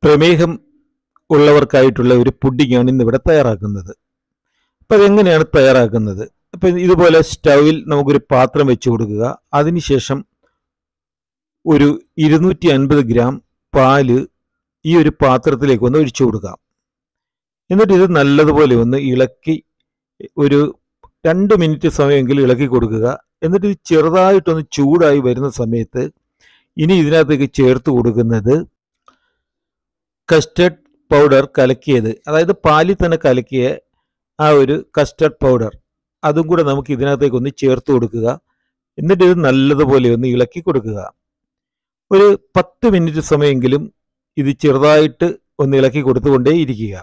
പ്രമേഹം ഉള്ളവർക്കായിട്ടുള്ള ഒരു പുഡിങ്ങാണ് ഇന്നിവിടെ തയ്യാറാക്കുന്നത് അപ്പം അതെങ്ങനെയാണ് തയ്യാറാക്കുന്നത് അപ്പം ഇതുപോലെ സ്റ്റൗവിൽ നമുക്കൊരു പാത്രം വെച്ച് കൊടുക്കുക അതിനുശേഷം ഒരു ഇരുന്നൂറ്റി അൻപത് ഗ്രാം പാല് ഈ ഒരു പാത്രത്തിലേക്ക് ഒന്ന് ഒഴിച്ചു കൊടുക്കാം എന്നിട്ട് ഇത് നല്ലതുപോലെ ഒന്ന് ഇളക്കി ഒരു രണ്ട് മിനിറ്റ് സമയമെങ്കിലും ഇളക്കി കൊടുക്കുക എന്നിട്ട് ഇത് ചെറുതായിട്ടൊന്ന് ചൂടായി വരുന്ന സമയത്ത് ഇനി ഇതിനകത്തേക്ക് ചേർത്ത് കൊടുക്കുന്നത് കസ്റ്റർഡ് പൗഡർ കലക്കിയത് അതായത് പാലിൽ തന്നെ കലക്കിയ ആ ഒരു കസ്റ്റർഡ് പൗഡർ അതും കൂടെ നമുക്ക് ഇതിനകത്തേക്ക് ഒന്ന് ചേർത്ത് കൊടുക്കുക എന്നിട്ട് ഇത് നല്ലതുപോലെ ഒന്ന് ഇളക്കി കൊടുക്കുക ഒരു പത്ത് മിനിറ്റ് സമയമെങ്കിലും ഇത് ചെറുതായിട്ട് ഒന്ന് ഇളക്കി കൊടുത്തുകൊണ്ടേ ഇരിക്കുക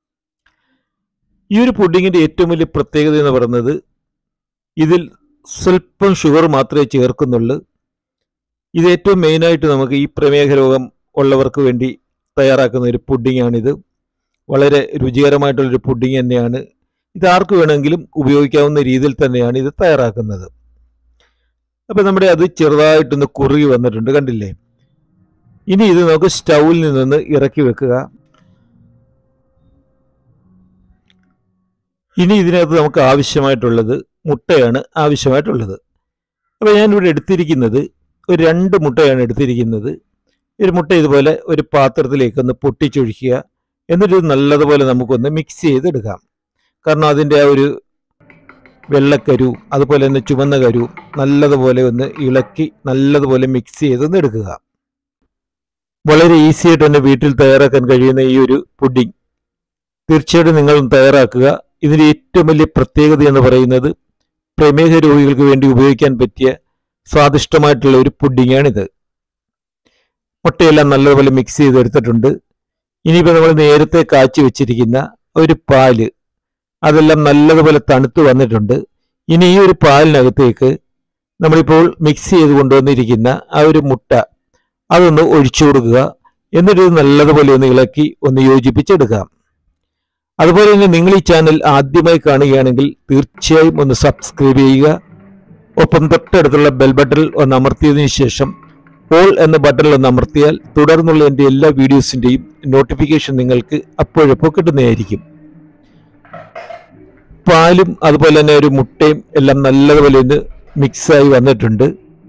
ഈ ഒരു പുഡിങ്ങിൻ്റെ ഏറ്റവും വലിയ പ്രത്യേകത എന്ന് പറയുന്നത് ഇതിൽ സ്വല്പം ഷുഗർ മാത്രമേ ചേർക്കുന്നുള്ളൂ ഇത് ഏറ്റവും മെയിനായിട്ട് നമുക്ക് ഈ പ്രമേഹ രോഗം ഉള്ളവർക്ക് വേണ്ടി തയ്യാറാക്കുന്ന ഒരു പുഡിങ്ങാണിത് വളരെ രുചികരമായിട്ടുള്ളൊരു പുഡിങ് തന്നെയാണ് ഇത് ആർക്ക് വേണമെങ്കിലും ഉപയോഗിക്കാവുന്ന രീതിയിൽ തന്നെയാണ് ഇത് തയ്യാറാക്കുന്നത് അപ്പം നമ്മുടെ അത് ചെറുതായിട്ടൊന്ന് കുറുകി വന്നിട്ടുണ്ട് കണ്ടില്ലേ ഇനി ഇത് നമുക്ക് സ്റ്റൗവിൽ നിന്നൊന്ന് ഇറക്കി വെക്കുക ഇനി ഇതിനകത്ത് നമുക്ക് ആവശ്യമായിട്ടുള്ളത് മുട്ടയാണ് ആവശ്യമായിട്ടുള്ളത് അപ്പോൾ ഞാനിവിടെ എടുത്തിരിക്കുന്നത് ഒരു രണ്ട് മുട്ടയാണ് എടുത്തിരിക്കുന്നത് ഒരു മുട്ട ഇതുപോലെ ഒരു പാത്രത്തിലേക്ക് ഒന്ന് പൊട്ടിച്ചൊഴിക്കുക എന്നിട്ട് ഇത് നല്ലതുപോലെ നമുക്കൊന്ന് മിക്സ് ചെയ്തെടുക്കാം കാരണം അതിൻ്റെ ആ ഒരു വെള്ളക്കരു അതുപോലെ തന്നെ ചുവന്ന കരു നല്ലതുപോലെ ഒന്ന് ഇളക്കി നല്ലതുപോലെ മിക്സ് ചെയ്തൊന്ന് എടുക്കുക വളരെ ഈസി ആയിട്ട് തന്നെ വീട്ടിൽ തയ്യാറാക്കാൻ കഴിയുന്ന ഈ ഒരു പുഡിംഗ് തീർച്ചയായിട്ടും നിങ്ങൾ തയ്യാറാക്കുക ഇതിൻ്റെ ഏറ്റവും വലിയ പ്രത്യേകത എന്ന് പറയുന്നത് പ്രമേഹ രോഗികൾക്ക് വേണ്ടി ഉപയോഗിക്കാൻ പറ്റിയ സ്വാദിഷ്ടമായിട്ടുള്ള ഒരു പുഡിങ്ങാണിത് മുട്ടയെല്ലാം നല്ലതുപോലെ മിക്സ് ചെയ്തെടുത്തിട്ടുണ്ട് ഇനിയിപ്പോൾ നമ്മൾ നേരത്തെ കാച്ചി വെച്ചിരിക്കുന്ന ഒരു പാല് അതെല്ലാം നല്ലതുപോലെ തണുത്ത് വന്നിട്ടുണ്ട് ഇനി ഈ ഒരു പാലിനകത്തേക്ക് നമ്മളിപ്പോൾ മിക്സ് ചെയ്ത് കൊണ്ടുവന്നിരിക്കുന്ന ആ ഒരു മുട്ട അതൊന്ന് ഒഴിച്ചു കൊടുക്കുക എന്നിട്ട് ഇത് നല്ലതുപോലെ ഒന്ന് ഇളക്കി ഒന്ന് യോജിപ്പിച്ചെടുക്കാം അതുപോലെ തന്നെ നിങ്ങൾ ഈ ചാനൽ ആദ്യമായി കാണുകയാണെങ്കിൽ തീർച്ചയായും ഒന്ന് സബ്സ്ക്രൈബ് ചെയ്യുക ഒപ്പം തൊട്ടടുത്തുള്ള ബെൽ ബട്ടൺ ഒന്ന് അമർത്തിയതിനു ശേഷം ഓൾ എന്ന ബട്ടണിൽ ഒന്ന് അമർത്തിയാൽ തുടർന്നുള്ള എൻ്റെ എല്ലാ വീഡിയോസിൻ്റെയും നോട്ടിഫിക്കേഷൻ നിങ്ങൾക്ക് അപ്പോഴപ്പോൾ കിട്ടുന്നതായിരിക്കും പാലും അതുപോലെ തന്നെ ഒരു മുട്ടയും എല്ലാം നല്ലതുപോലെ ഒന്ന് മിക്സായി വന്നിട്ടുണ്ട്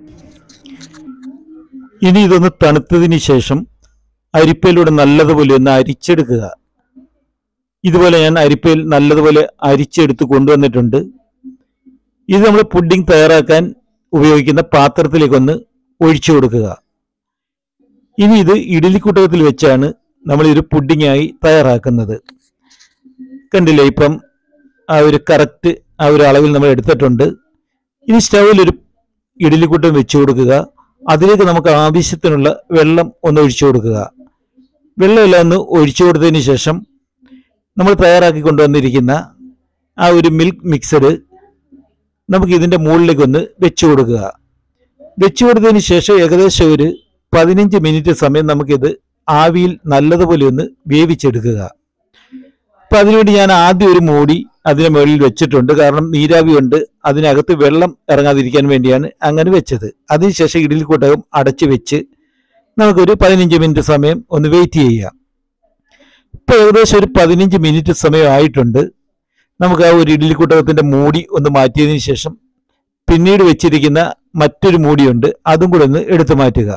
ഇനി ഇതൊന്ന് തണുത്തതിന് ശേഷം അരിപ്പയിലൂടെ നല്ലതുപോലെ ഒന്ന് അരിച്ചെടുക്കുക ഇതുപോലെ ഞാൻ അരിപ്പയിൽ നല്ലതുപോലെ അരിച്ചെടുത്ത് കൊണ്ടുവന്നിട്ടുണ്ട് ഇത് നമ്മൾ പുഡിംഗ് തയ്യാറാക്കാൻ ഉപയോഗിക്കുന്ന പാത്രത്തിലേക്കൊന്ന് ഒഴിച്ചു കൊടുക്കുക ഇനി ഇത് ഇഡലിക്കുട്ടകത്തിൽ വെച്ചാണ് നമ്മൾ ഒരു പുഡിങ്ങായി തയ്യാറാക്കുന്നത് കണ്ടില്ലേ ഇപ്പം ആ ഒരു കറക്റ്റ് ആ ഒരു അളവിൽ നമ്മൾ എടുത്തിട്ടുണ്ട് ഇനി സ്റ്റൗവിൽ ഒരു ഇഡലിക്കുട്ടം വെച്ചു കൊടുക്കുക അതിലേക്ക് നമുക്ക് ആവശ്യത്തിനുള്ള വെള്ളം ഒന്ന് ഒഴിച്ചു കൊടുക്കുക വെള്ളമെല്ലാം ഒന്ന് ഒഴിച്ചു കൊടുത്തതിന് ശേഷം നമ്മൾ തയ്യാറാക്കി കൊണ്ടുവന്നിരിക്കുന്ന ആ ഒരു മിൽക്ക് മിക്സഡ് നമുക്ക് ഇതിൻ്റെ മുകളിലേക്ക് ഒന്ന് വെച്ചു കൊടുക്കുക വെച്ചു കൊടുത്തതിന് ശേഷം ഏകദേശം ഒരു പതിനഞ്ച് മിനിറ്റ് സമയം നമുക്കിത് ആവിയിൽ നല്ലതുപോലെ ഒന്ന് വേവിച്ചെടുക്കുക അപ്പം അതിനുവേണ്ടി ഞാൻ ആദ്യം ഒരു മൂടി അതിന് മുകളിൽ വെച്ചിട്ടുണ്ട് കാരണം നീരാവി കൊണ്ട് അതിനകത്ത് വെള്ളം ഇറങ്ങാതിരിക്കാൻ വേണ്ടിയാണ് അങ്ങനെ വെച്ചത് അതിനുശേഷം ഇഡലിക്കൂട്ടകം അടച്ചു വെച്ച് നമുക്കൊരു പതിനഞ്ച് മിനിറ്റ് സമയം ഒന്ന് വെയിറ്റ് ചെയ്യാം ഇപ്പോൾ ഏകദേശം ഒരു പതിനഞ്ച് മിനിറ്റ് സമയം ആയിട്ടുണ്ട് നമുക്ക് ആ ഒരു ഇഡലിക്കൂട്ടകത്തിന്റെ മൂടി ഒന്ന് മാറ്റിയതിന് ശേഷം പിന്നീട് വെച്ചിരിക്കുന്ന മറ്റൊരു മൂടിയുണ്ട് അതും കൂടെ ഒന്ന് എടുത്തു മാറ്റുക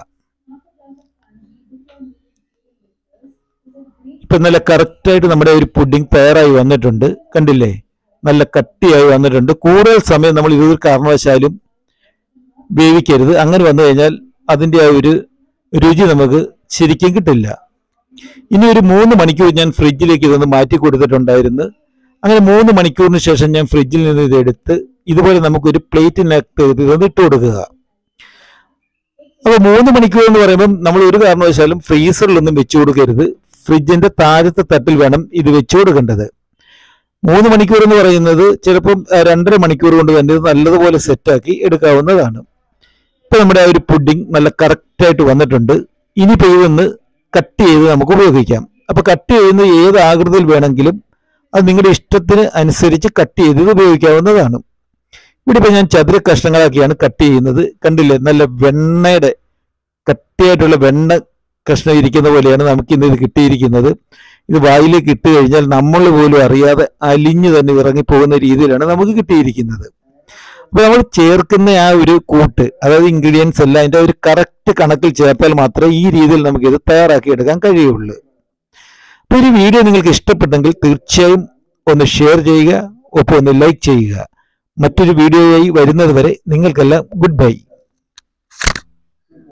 ഇപ്പൊ നല്ല കറക്റ്റായിട്ട് നമ്മുടെ ഒരു പുഡിംഗ് തയ്യാറായി വന്നിട്ടുണ്ട് കണ്ടില്ലേ നല്ല കട്ടിയായി വന്നിട്ടുണ്ട് കൂടുതൽ സമയം നമ്മൾ ഇതൊരു കാരണവശാലും വേവിക്കരുത് അങ്ങനെ വന്നു കഴിഞ്ഞാൽ അതിൻ്റെ ആ ഒരു രുചി നമുക്ക് ശരിക്കും കിട്ടില്ല ഇനി ഒരു മൂന്ന് മണിക്കൂർ ഞാൻ ഫ്രിഡ്ജിലേക്ക് ഇതൊന്ന് മാറ്റി കൊടുത്തിട്ടുണ്ടായിരുന്നു അങ്ങനെ മൂന്ന് മണിക്കൂറിന് ശേഷം ഞാൻ ഫ്രിഡ്ജിൽ നിന്ന് ഇത് എടുത്ത് ഇതുപോലെ നമുക്കൊരു പ്ലേറ്റിനകത്ത് ഇതൊന്ന് ഇട്ട് കൊടുക്കുക അപ്പോൾ മൂന്ന് മണിക്കൂർ എന്ന് പറയുമ്പം നമ്മൾ ഒരു കാരണവശാലും ഫ്രീസറിലൊന്നും വെച്ചു കൊടുക്കരുത് ഫ്രിഡ്ജിന്റെ താഴത്തെ തട്ടിൽ വേണം ഇത് വെച്ചു കൊടുക്കേണ്ടത് മൂന്ന് മണിക്കൂർ എന്ന് പറയുന്നത് ചിലപ്പം ആ, രണ്ടര മണിക്കൂർ കൊണ്ട് തന്നെ ഇത് നല്ലതുപോലെ സെറ്റാക്കി എടുക്കാവുന്നതാണ് ഇപ്പൊ നമ്മുടെ ആ ഒരു പുഡിംഗ് നല്ല കറക്റ്റായിട്ട് വന്നിട്ടുണ്ട് ഇനിയിപ്പോൾ ഇതൊന്ന് കട്ട് ചെയ്ത് നമുക്ക് ഉപയോഗിക്കാം അപ്പൊ കട്ട് ചെയ്യുന്ന ഏത് ആകൃതിയിൽ വേണമെങ്കിലും അത് നിങ്ങളുടെ ഇഷ്ടത്തിന് അനുസരിച്ച് കട്ട് ചെയ്ത് ഇത് ഉപയോഗിക്കാവുന്നതാണ് ഇവിടെ ഇപ്പൊ ഞാൻ ചതുര കഷ്ണങ്ങളാക്കിയാണ് കട്ട് ചെയ്യുന്നത് കണ്ടില്ലേ നല്ല വെണ്ണയുടെ കട്ടിയായിട്ടുള്ള വെണ്ണ കഷ്ണം ഇരിക്കുന്ന പോലെയാണ് നമുക്ക് ഇന്ന് ഇത് കിട്ടിയിരിക്കുന്നത് ഇത് വായിലേക്ക് ഇട്ട് കഴിഞ്ഞാൽ നമ്മൾ പോലും അറിയാതെ അലിഞ്ഞു തന്നെ ഇറങ്ങിപ്പോകുന്ന രീതിയിലാണ് നമുക്ക് കിട്ടിയിരിക്കുന്നത് അപ്പൊ നമ്മൾ ചേർക്കുന്ന ആ ഒരു കൂട്ട് അതായത് ഇൻഗ്രീഡിയൻസ് എല്ലാം അതിന്റെ ഒരു കറക്റ്റ് കണക്കിൽ ചേർത്താൽ മാത്രമേ ഈ രീതിയിൽ നമുക്ക് ഇത് തയ്യാറാക്കി എടുക്കാൻ കഴിയുള്ളൂ അപ്പൊ ഒരു വീഡിയോ നിങ്ങൾക്ക് ഇഷ്ടപ്പെട്ടെങ്കിൽ തീർച്ചയായും ഒന്ന് ഷെയർ ചെയ്യുക ഒപ്പം ഒന്ന് ലൈക്ക് ചെയ്യുക മറ്റൊരു വീഡിയോയായി വരുന്നത് വരെ നിങ്ങൾക്കെല്ലാം ഗുഡ് ബൈ